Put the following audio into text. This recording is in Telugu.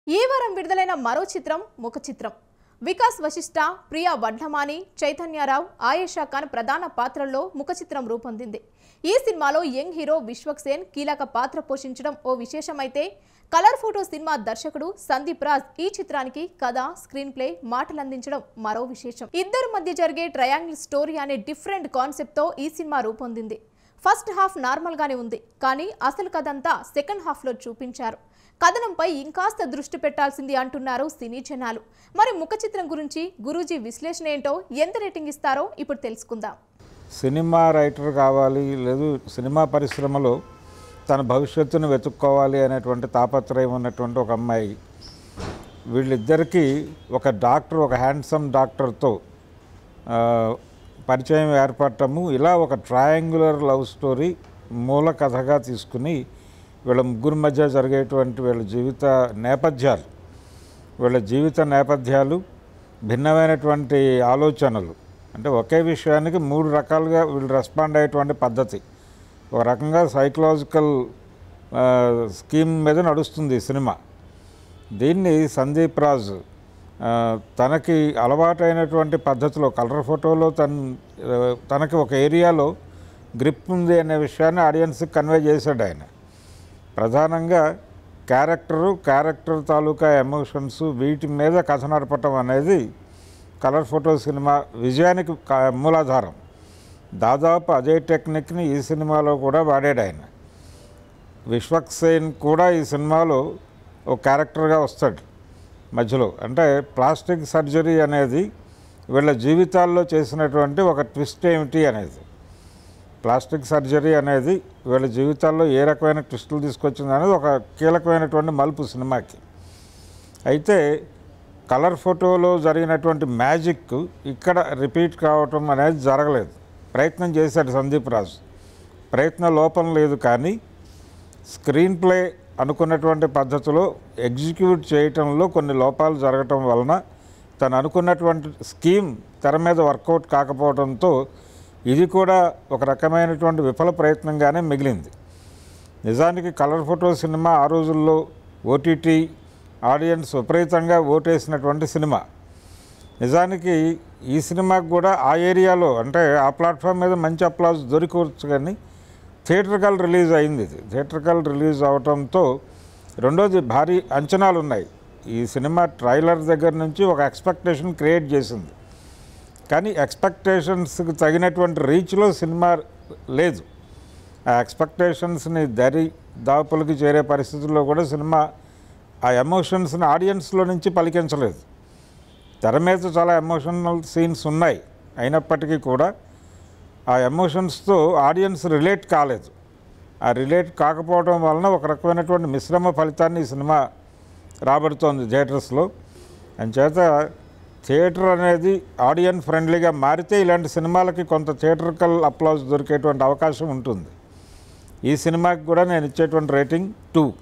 ఈ వారం విడుదలైన మరో చిత్రం ముఖ చిత్రం వికాస్ వశిష్ఠ ప్రియా వడ్లమాని చైతన్యరావు ఆయేషా ఖాన్ ప్రధాన పాత్రల్లో ముఖ చిత్రం రూపొందింది ఈ సినిమాలో యంగ్ హీరో విశ్వక్ సేన్ కీలక పాత్ర పోషించడం ఓ విశేషమైతే కలర్ ఫోటో సినిమా దర్శకుడు సందీప్ రాజ్ ఈ చిత్రానికి కథ స్క్రీన్ ప్లే మాటలు అందించడం మరో విశేషం ఇద్దరి మధ్య జరిగే ట్రయాంగిల్ స్టోరీ అనే డిఫరెంట్ కాన్సెప్ట్తో ఈ సినిమా రూపొందింది ఫస్ట్ హాఫ్ నార్మల్గానే ఉంది కానీ అసలు కథ అంతా సెకండ్ హాఫ్లో చూపించారు కథనంపై ఇంకాస్త దృష్టి పెట్టాల్సింది అంటున్నారు సినీ జనాలు మరి ముఖ చిత్రం గురించి గురూజీ విశ్లేషణ ఏంటో ఎంత రేటింగ్ ఇస్తారో ఇప్పుడు తెలుసుకుందాం సినిమా రైటర్ కావాలి లేదు సినిమా పరిశ్రమలో తన భవిష్యత్తును వెతుక్కోవాలి అనేటువంటి తాపత్రయం ఉన్నటువంటి ఒక అమ్మాయి వీళ్ళిద్దరికీ ఒక డాక్టర్ ఒక హ్యాండ్సమ్ డాక్టర్తో ఆ, పరిచయం ఏర్పడటము ఇలా ఒక ట్రయాంగులర్ లవ్ స్టోరీ మూల కథగా తీసుకుని వీళ్ళ ముగ్గురు మధ్య జరిగేటువంటి వీళ్ళ జీవిత నేపథ్యాలు వీళ్ళ జీవిత నేపథ్యాలు భిన్నమైనటువంటి ఆలోచనలు అంటే ఒకే విషయానికి మూడు రకాలుగా వీళ్ళు రెస్పాండ్ అయ్యేటువంటి పద్ధతి ఒక రకంగా సైకలాజికల్ స్కీమ్ మీద నడుస్తుంది ఈ సినిమా దీన్ని సందీప్ రాజ్ ఆ, తనకి అలవాటైనటువంటి పద్ధతిలో కలర్ ఫోటోలో తన ఆ, తనకి ఒక ఏరియాలో గ్రిప్ ఉంది అనే విషయాన్ని ఆడియన్స్కి కన్వే చేశాడు ఆయన ప్రధానంగా క్యారెక్టరు క్యారెక్టర్ తాలూకా ఎమోషన్స్ వీటి మీద కథ నడపటం అనేది కలర్ ఫోటో సినిమా విజయానికి కా- మూలాధారం దాదాపు అదే టెక్నిక్ని ఈ సినిమాలో కూడా వాడాడు ఆయన విశ్వక్ సేన్ కూడా ఈ సినిమాలో ఒక క్యారెక్టర్గా వస్తాడు మధ్యలో అంటే ప్లాస్టిక్ సర్జరీ అనేది వీళ్ళ జీవితాల్లో చేసినటువంటి ఒక ట్విస్ట్ ఏమిటి అనేది ప్లాస్టిక్ సర్జరీ అనేది వీళ్ళ జీవితాల్లో ఏ రకమైన ట్విస్టులు తీసుకొచ్చింది అనేది ఒక కీలకమైనటువంటి మలుపు సినిమాకి అయితే కలర్ ఫోటోలో జరిగినటువంటి మ్యాజిక్ ఇక్కడ రిపీట్ కావటం అనేది జరగలేదు ప్రయత్నం చేశాడు సందీప్ రాజు ప్రయత్న లోపం లేదు కానీ స్క్రీన్ ప్లే అనుకున్నటువంటి పద్ధతిలో ఎగ్జిక్యూట్ చేయటంలో కొన్ని లోపాలు జరగటం వలన తను అనుకున్నటువంటి స్కీమ్ తెర మీద వర్కౌట్ కాకపోవడంతో ఇది కూడా ఒక రకమైనటువంటి విఫల ప్రయత్నంగానే మిగిలింది నిజానికి కలర్ ఫోటో సినిమా ఆ రోజుల్లో ఓటీటీ ఆడియన్స్ విపరీతంగా ఓటేసినటువంటి సినిమా నిజానికి ఈ సినిమాకి కూడా ఆ ఏరియాలో అంటే ఆ ప్లాట్ఫామ్ మీద మంచి అప్లాజ్ దొరికొచ్చు కానీ థియేటర్కల్ రిలీజ్ అయింది ఇది థియేటర్కల్ రిలీజ్ అవటంతో రెండోది భారీ అంచనాలు ఉన్నాయి ఈ సినిమా ట్రైలర్ దగ్గర నుంచి ఒక ఎక్స్పెక్టేషన్ క్రియేట్ చేసింది కానీ ఎక్స్పెక్టేషన్స్కి తగినటువంటి రీచ్లో సినిమా లేదు ఆ ఎక్స్పెక్టేషన్స్ని దరి దాపులకి చేరే పరిస్థితుల్లో కూడా సినిమా ఆ ఎమోషన్స్ని ఆడియన్స్లో నుంచి పలికించలేదు తెర మీద చాలా ఎమోషనల్ సీన్స్ ఉన్నాయి అయినప్పటికీ కూడా ఆ ఎమోషన్స్తో ఆడియన్స్ రిలేట్ కాలేదు ఆ రిలేట్ కాకపోవడం వలన ఒక రకమైనటువంటి మిశ్రమ ఫలితాన్ని ఈ సినిమా రాబడుతోంది థియేటర్స్లో అంచేత థియేటర్ అనేది ఆడియన్ ఫ్రెండ్లీగా మారితే ఇలాంటి సినిమాలకి కొంత థియేటర్కల్ అప్లాజ్ దొరికేటువంటి అవకాశం ఉంటుంది ఈ సినిమాకి కూడా నేను ఇచ్చేటువంటి రేటింగ్ టూ